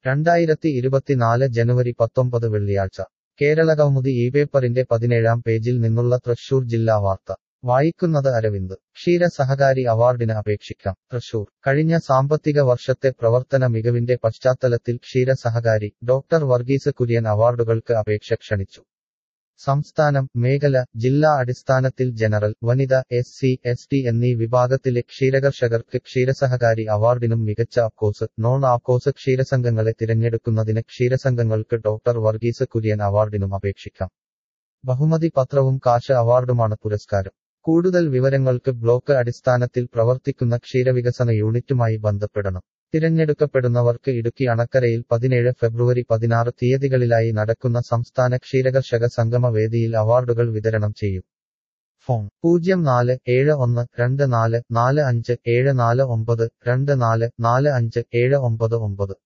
രണ്ടായിരത്തി ഇരുപത്തിനാല് ജനുവരി പത്തൊമ്പത് വെള്ളിയാഴ്ച കേരളകൗമുദി ഈ പേപ്പറിന്റെ പതിനേഴാം പേജിൽ നിന്നുള്ള തൃശൂർ ജില്ലാ വാർത്ത വായിക്കുന്നത് അരവിന്ദ് ക്ഷീര സഹകാരി അവാർഡിന് അപേക്ഷിക്കാം തൃശൂർ കഴിഞ്ഞ സാമ്പത്തിക വർഷത്തെ പ്രവർത്തന മികവിന്റെ പശ്ചാത്തലത്തിൽ ക്ഷീര സഹകാരി ഡോക്ടർ വർഗീസ് കുര്യൻ അവാർഡുകൾക്ക് അപേക്ഷ ക്ഷണിച്ചു സംസ്ഥാനം മേഖല ജില്ലാ അടിസ്ഥാനത്തിൽ ജനറൽ വനിത എസ് സി എസ് ടി എന്നീ വിഭാഗത്തിലെ ക്ഷീരകർഷകർക്ക് ക്ഷീരസഹകാരി അവാർഡിനും മികച്ച അക്കോസ് നോൺ ആക്കോസ് ക്ഷീരസംഘങ്ങളെ തിരഞ്ഞെടുക്കുന്നതിന് ക്ഷീരസംഘങ്ങൾക്ക് ഡോക്ടർ വർഗീസ് കുര്യൻ അവാർഡിനും അപേക്ഷിക്കാം ബഹുമതി പത്രവും കാശ് അവാർഡുമാണ് പുരസ്കാരം കൂടുതൽ വിവരങ്ങൾക്ക് ബ്ലോക്ക് അടിസ്ഥാനത്തിൽ പ്രവർത്തിക്കുന്ന ക്ഷീരവികസന യൂണിറ്റുമായി ബന്ധപ്പെടണം തിരഞ്ഞെടുക്കപ്പെടുന്നവർക്ക് ഇടുക്കി അണക്കരയിൽ പതിനേഴ് ഫെബ്രുവരി പതിനാറ് തീയതികളിലായി നടക്കുന്ന സംസ്ഥാന ക്ഷീരകർഷക സംഗമ വേദിയിൽ അവാർഡുകൾ വിതരണം ചെയ്യും ഫോൺ പൂജ്യം നാല് ഏഴ് ഒന്ന് രണ്ട് നാല് നാല് അഞ്ച് ഏഴ് നാല് ഒമ്പത് രണ്ട് നാല് നാല് അഞ്ച് ഏഴ് ഒമ്പത് ഒമ്പത്